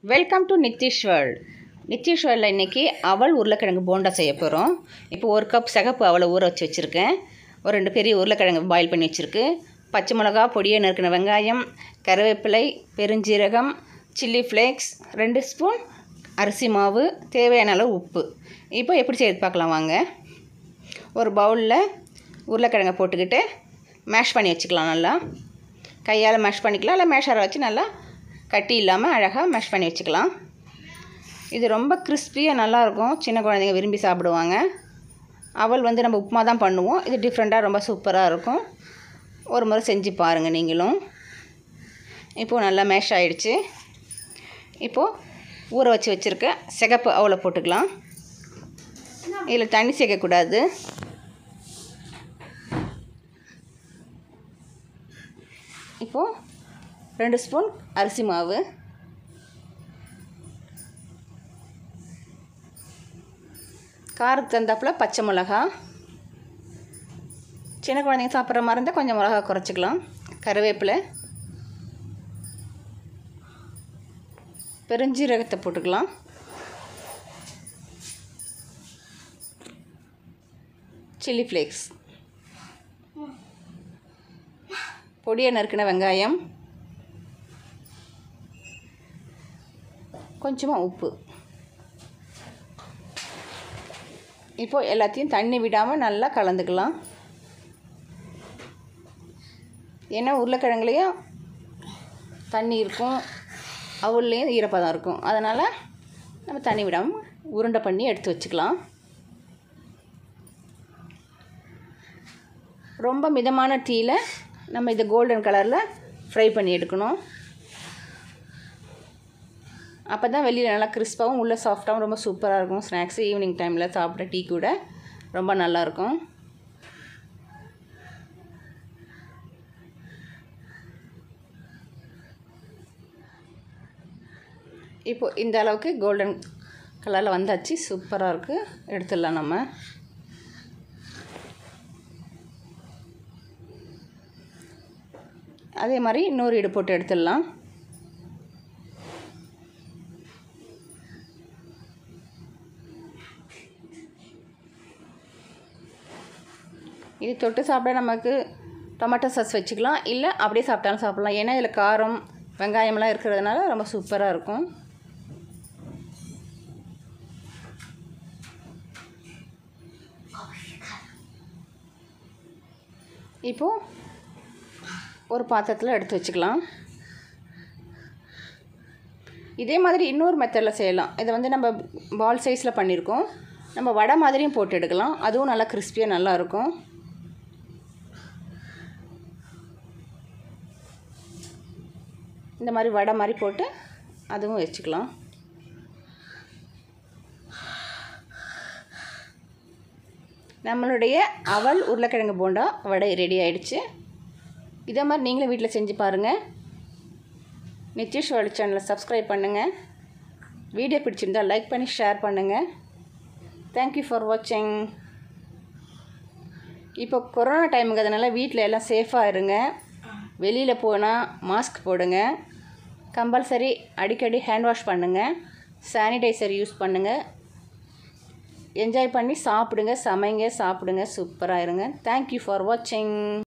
welcome to Nithish world Nithish வேர்ல்டில் இன்றைக்கி அவல் உருளைக்கிழங்கு போண்டா செய்ய போகிறோம் இப்போ ஒரு கப் சிகப்பு அவலை ஊற வச்சு வச்சுருக்கேன் ஒரு ரெண்டு பெரிய உருளைக்கிழங்கு பாயில் பண்ணி வச்சுருக்கு பச்சை மிளகா பொடியை நறுக்கின வெங்காயம் கருவேப்பிலை பெருஞ்சீரகம் சில்லி ஃப்ளேக்ஸ் ரெண்டு ஸ்பூன் அரிசி மாவு தேவையான அளவு உப்பு இப்போ எப்படி செய்து பார்க்கலாம் வாங்க ஒரு பவுலில் உருளைக்கிழங்கை போட்டுக்கிட்டு மேஷ் பண்ணி வச்சுக்கலாம் நல்லா கையால் மேஷ் பண்ணிக்கலாம் இல்லை மேஷரை வச்சு நல்லா கட்டி இல்லாமல் அழகாக மேஷ் பண்ணி வச்சுக்கலாம் இது ரொம்ப கிறிஸ்பியாக நல்லாயிருக்கும் சின்ன குழந்தைங்க விரும்பி சாப்பிடுவாங்க அவல் வந்து நம்ம உப்புமா தான் பண்ணுவோம் இது டிஃப்ரெண்ட்டாக ரொம்ப சூப்பராக இருக்கும் ஒரு முறை செஞ்சு பாருங்கள் நீங்களும் இப்போது நல்லா மேஷ் ஆகிடுச்சு இப்போது ஊற வச்சு வச்சுருக்க சிகப்பு அவலை போட்டுக்கலாம் இதில் தண்ணி சேர்க்கக்கூடாது இப்போது ரெண்டு ஸ்பூன் அரிசி மாவு காரத்துக்கு தந்தாப்பில் பச்சை மிளகா சின்ன குழந்தைங்க சாப்பிட்ற மாதிரி இருந்தால் கொஞ்சம் மிளகா குறைச்சிக்கலாம் கருவேப்பிலை பெருஞ்சீரகத்தை போட்டுக்கலாம் சில்லி ஃப்ளேக்ஸ் பொடியை நறுக்கின வெங்காயம் கொஞ்சமாக உப்பு இப்போது எல்லாத்தையும் தண்ணி விடாமல் நல்லா கலந்துக்கலாம் ஏன்னா உருளைக்கிழங்குலேயும் தண்ணி இருக்கும் அவள்லேயும் ஈரப்பதம் இருக்கும் அதனால் நம்ம தண்ணி விடாமல் உருண்டை பண்ணி எடுத்து வச்சுக்கலாம் ரொம்ப மிதமான டீயில் நம்ம இதை கோல்டன் கலரில் ஃப்ரை பண்ணி எடுக்கணும் அப்போ தான் வெளியில் நல்லா கிறிஸ்பாகவும் உள்ளே சாஃப்டாகவும் ரொம்ப சூப்பராக இருக்கும் ஸ்நாக்ஸ் ஈவினிங் டைமில் சாப்பிட்ற டீ கூட ரொம்ப நல்லாயிருக்கும் இப்போது இந்த அளவுக்கு கோல்டன் கலரில் வந்தாச்சு சூப்பராக இருக்குது எடுத்துடலாம் நம்ம அதே மாதிரி இன்னொரு இடு போட்டு எடுத்துடலாம் இது தொட்டு சாப்பிட நமக்கு டொமேட்டோ சாஸ் வச்சுக்கலாம் இல்லை அப்படியே சாப்பிட்டாலும் சாப்பிட்லாம் ஏன்னா இதில் காரம் வெங்காயம்லாம் இருக்கிறதுனால ரொம்ப சூப்பராக இருக்கும் இப்போது ஒரு பாத்திரத்தில் எடுத்து வச்சுக்கலாம் இதே மாதிரி இன்னொரு மெத்தடில் செய்யலாம் இதை வந்து நம்ம பால் சைஸில் பண்ணியிருக்கோம் நம்ம வடை மாதிரியும் போட்டு எடுக்கலாம் அதுவும் நல்லா கிறிஸ்பியாக நல்லாயிருக்கும் இந்த மாதிரி வடை மாதிரி போட்டு அதுவும் வச்சுக்கலாம் நம்மளுடைய அவல் உருளைக்கிழங்கு போண்டா வடை ரெடி ஆயிடுச்சு இதே மாதிரி நீங்களும் வீட்டில் செஞ்சு பாருங்கள் நித்திஷ் வேர்ல்டு சேனலை சப்ஸ்கிரைப் பண்ணுங்கள் வீடியோ பிடிச்சிருந்தால் லைக் பண்ணி ஷேர் பண்ணுங்கள் தேங்க்யூ ஃபார் வாட்சிங் இப்போ கொரோனா டைமுங்கிறதுனால வீட்டில் எல்லாம் சேஃபாக இருங்க வெளியில் போனால் மாஸ்க் போடுங்க கம்பல்சரி அடிக்கடி ஹேண்ட் வாஷ் பண்ணுங்கள் சானிடைசர் யூஸ் பண்ணுங்கள் என்ஜாய் பண்ணி சாப்பிடுங்க சமைங்க சாப்பிடுங்க சூப்பராக இருங்க தேங்க்யூ ஃபார் வாட்சிங்